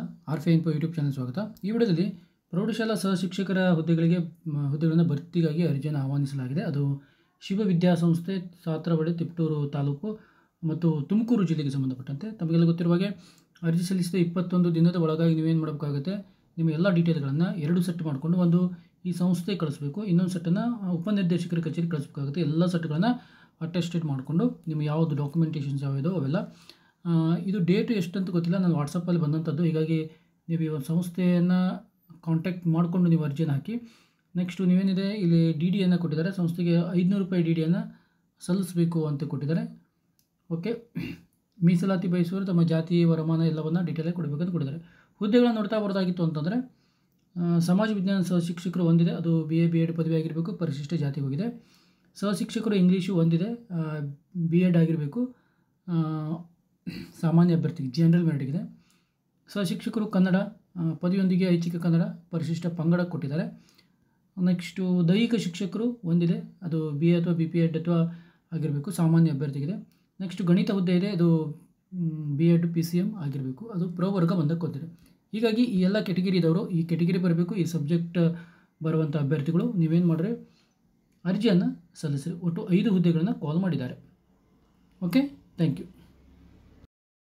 R ಫೆ info YouTube channel ಸ್ವಾಗತ ಈ ವಿಡಿಯೋದಲ್ಲಿ ಪ್ರೌಢಶಾಲಾ ಸಹ ಶಿಕ್ಷಕರ ಹುದ್ದೆಗಳಿಗೆ ಮ, ಹುದ್ದೆಗಳನ್ನು ಭರ್ತಿಗಾಗಿ ಅರ್ಜಿಯನ್ನು ಆಹ್ವಾನಿಸಲಾಗಿದೆ ಅದು ಶಿವ ವಿದ್ಯಾಸಂಸ್ಥೆ ಸಾತ್ರವಡೆ ತಿಪಟೂರು ತಾಲೂಕು ಮತ್ತು ತುಮಕೂರು ಜಿಲ್ಲೆಗೆ ಸಂಬಂಧಪಟ್ಟಂತೆ ತಮಗೆಲ್ಲ ಗೊತ್ತಿರುವ ಹಾಗೆ ಅರ್ಜಿ ಸಲ್ಲಿಸಿದ ಇಪ್ಪತ್ತೊಂದು ದಿನದ ಒಳಗಾಗಿ ನೀವೇನು ಮಾಡಬೇಕಾಗುತ್ತೆ ನಿಮ್ಮ ಎಲ್ಲ ಡೀಟೇಲ್ಗಳನ್ನು ಎರಡು ಸೆಟ್ ಮಾಡಿಕೊಂಡು ಒಂದು ಈ ಸಂಸ್ಥೆ ಕಳಿಸ್ಬೇಕು ಇನ್ನೊಂದು ಸೆಟ್ಟನ್ನು ಉಪನಿರ್ದೇಶಕರ ಕಚೇರಿ ಕಳಿಸ್ಬೇಕಾಗುತ್ತೆ ಎಲ್ಲ ಸೆಟ್ಗಳನ್ನು ಅಟೆಸ್ಟೆಡ್ ಮಾಡಿಕೊಂಡು ನಿಮ್ಮ ಯಾವುದು ಡಾಕ್ಯುಮೆಂಟೇಷನ್ಸ್ ಯಾವ್ಯಾವುದೋ ಅವೆಲ್ಲ ಆ, ಇದು ಡೇಟು ಎಷ್ಟು ಅಂತ ಗೊತ್ತಿಲ್ಲ ನಾನು ವಾಟ್ಸಪ್ಪಲ್ಲಿ ಬಂದಂಥದ್ದು ಹೀಗಾಗಿ ನೀವು ಈ ಒಂದು ಸಂಸ್ಥೆಯನ್ನು ಕಾಂಟ್ಯಾಕ್ಟ್ ಮಾಡಿಕೊಂಡು ನೀವು ಅರ್ಜಿಯನ್ನು ಹಾಕಿ ನೆಕ್ಸ್ಟು ನೀವೇನಿದೆ ಇಲ್ಲಿ ಡಿ ಡಿಯನ್ನು ಕೊಟ್ಟಿದ್ದಾರೆ ಸಂಸ್ಥೆಗೆ ಐದುನೂರು ರೂಪಾಯಿ ಡಿ ಡಿಯನ್ನು ಸಲ್ಲಿಸಬೇಕು ಅಂತ ಕೊಟ್ಟಿದ್ದಾರೆ ಓಕೆ ಮೀಸಲಾತಿ ಬಯಸುವವರು ತಮ್ಮ ಜಾತಿ ವರಮಾನ ಎಲ್ಲವನ್ನು ಡೀಟೇಲಾಗಿ ಕೊಡಬೇಕಂತ ಕೊಟ್ಟಿದ್ದಾರೆ ಹುದ್ದೆಗಳನ್ನು ನೋಡ್ತಾ ಬರೋದಾಗಿತ್ತು ಅಂತಂದರೆ ಆ, ಸಮಾಜ ವಿಜ್ಞಾನ ಸಹ ಶಿಕ್ಷಕರು ಹೊಂದಿದೆ ಅದು ಬಿ ಎ ಬಿ ಎಡ್ ಪದವಿ ಆಗಿರಬೇಕು ಪರಿಶಿಷ್ಟ ಜಾತಿ ಹೋಗಿದೆ ಸಹ ಶಿಕ್ಷಕರು ಇಂಗ್ಲೀಷು ಹೊಂದಿದೆ ಬಿ ಎಡ್ ಆಗಿರಬೇಕು ಆ, ಸಾಮಾನ್ಯ ಅಭ್ಯರ್ಥಿಗೆ ಜನರಲ್ ಮೆರಿಟಿಗಿದೆ ಸಹ ಶಿಕ್ಷಕರು ಕನ್ನಡ ಆ, ಪದವಿಯೊಂದಿಗೆ ಐಚ್ಛಿಕ ಕನ್ನಡ ಪರಿಶಿಷ್ಟ ಪಂಗಡ ಕೊಟ್ಟಿದ್ದಾರೆ ನೆಕ್ಸ್ಟು ದೈಹಿಕ ಶಿಕ್ಷಕರು ಹೊಂದಿದೆ ಅದು ಬಿ ಎ ಅಥವಾ ಬಿ ಪಿ ಎಡ್ ಅಥವಾ ಆಗಿರಬೇಕು ಸಾಮಾನ್ಯ ಅಭ್ಯರ್ಥಿಗಿದೆ ನೆಕ್ಸ್ಟ್ ಗಣಿತ ಹುದ್ದೆ ಇದೆ ಅದು B Ed P C M ಆಗಿರಬೇಕು ಅದು ಪ್ರವರ್ಗ ಬಂದಕ್ಕೆ ಹೊಂದಿದೆ ಹೀಗಾಗಿ ಈ ಎಲ್ಲ ಕೆಟಗಿರಿ ಇದ್ದವರು ಈ ಕೆಟಗಿರಿ ಬರಬೇಕು ಈ ಸಬ್ಜೆಕ್ಟ್ ಬರುವಂಥ ಅಭ್ಯರ್ಥಿಗಳು ನೀವೇನು ಮಾಡಿದ್ರೆ ಅರ್ಜಿಯನ್ನು ಸಲ್ಲಿಸಿ ಒಟ್ಟು ಐದು ಹುದ್ದೆಗಳನ್ನು ಕಾಲ್ ಮಾಡಿದ್ದಾರೆ ಓಕೆ ಥ್ಯಾಂಕ್ ಯು